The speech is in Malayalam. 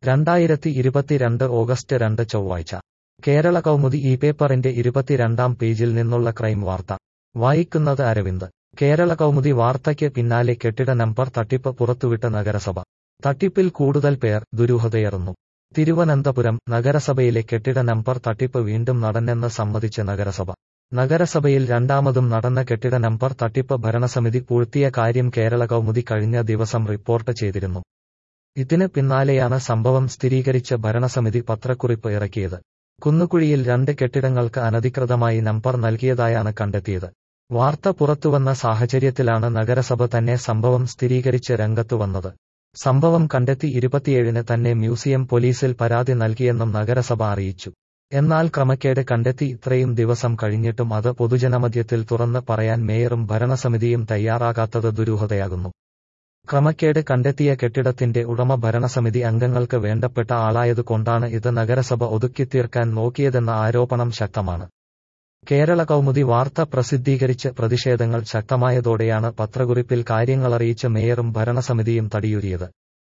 രണ്ടായിരത്തി ഇരുപത്തിരണ്ട് ഓഗസ്റ്റ് രണ്ട് ചൊവ്വാഴ്ച കേരള കൗമുദി ഈ പേപ്പറിന്റെ ഇരുപത്തിരണ്ടാം പേജിൽ നിന്നുള്ള ക്രൈം വാർത്ത വായിക്കുന്നത് അരവിന്ദ് കേരള കൗമുദി വാർത്തയ്ക്ക് പിന്നാലെ കെട്ടിട നമ്പർ തട്ടിപ്പ് പുറത്തുവിട്ട നഗരസഭ തട്ടിപ്പിൽ കൂടുതൽ പേർ ദുരൂഹതയേറുന്നു തിരുവനന്തപുരം നഗരസഭയിലെ കെട്ടിട നമ്പർ തട്ടിപ്പ് വീണ്ടും നടന്നെന്ന് സമ്മതിച്ച് നഗരസഭ നഗരസഭയിൽ രണ്ടാമതും നടന്ന കെട്ടിട നമ്പർ തട്ടിപ്പ് ഭരണസമിതി പൂഴ്ത്തിയ കാര്യം കേരള കൗമുദി കഴിഞ്ഞ ദിവസം റിപ്പോർട്ട് ചെയ്തിരുന്നു ഇതിന് പിന്നാലെയാണ് സംഭവം സ്ഥിരീകരിച്ച് ഭരണസമിതി പത്രക്കുറിപ്പ് ഇറക്കിയത് കുന്നുകുഴിയിൽ രണ്ട് കെട്ടിടങ്ങൾക്ക് അനധികൃതമായി നമ്പർ നൽകിയതായാണ് കണ്ടെത്തിയത് വാർത്ത പുറത്തുവന്ന സാഹചര്യത്തിലാണ് നഗരസഭ തന്നെ സംഭവം സ്ഥിരീകരിച്ച് രംഗത്തുവന്നത് സംഭവം കണ്ടെത്തി ഇരുപത്തിയേഴിന് തന്നെ മ്യൂസിയം പോലീസിൽ പരാതി നൽകിയെന്നും നഗരസഭ അറിയിച്ചു എന്നാൽ ക്രമക്കേട് കണ്ടെത്തി ഇത്രയും ദിവസം കഴിഞ്ഞിട്ടും അത് പൊതുജനമധ്യത്തിൽ തുറന്ന് പറയാൻ മേയറും ഭരണസമിതിയും തയ്യാറാകാത്തത് ദുരൂഹതയാകുന്നു ക്രമക്കേട് കണ്ടെത്തിയ കെട്ടിടത്തിന്റെ ഉടമ ഭരണസമിതി അംഗങ്ങൾക്ക് വേണ്ടപ്പെട്ട ആളായതുകൊണ്ടാണ് ഇത് നഗരസഭ ഒതുക്കിത്തീർക്കാൻ നോക്കിയതെന്ന ആരോപണം ശക്തമാണ് കേരള കൗമുദി വാർത്ത പ്രസിദ്ധീകരിച്ച് പ്രതിഷേധങ്ങൾ ശക്തമായതോടെയാണ് പത്രക്കുറിപ്പിൽ കാര്യങ്ങളറിയിച്ച് മേയറും ഭരണസമിതിയും തടിയൂരിയത്